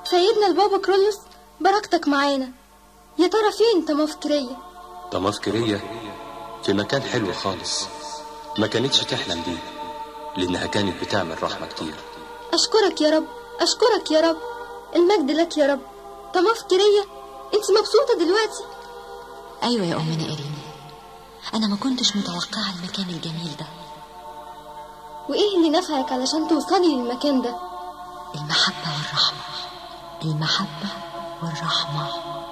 سيدنا البابا كرولوس بركتك معانا يا ترى فين تمافكرية طمافكرية في مكان حلو خالص ما كانتش تحلم بيه لأنها كانت بتعمل رحمة كتير أشكرك يا رب أشكرك يا رب المجد لك يا رب تمافكرية انت مبسوطة دلوقتي أيوة يا أمنا إيرين أنا ما كنتش متوقعة المكان الجميل ده وإيه اللي نفعك علشان توصلي للمكان ده المحبة والرحمة المحبة والرحمة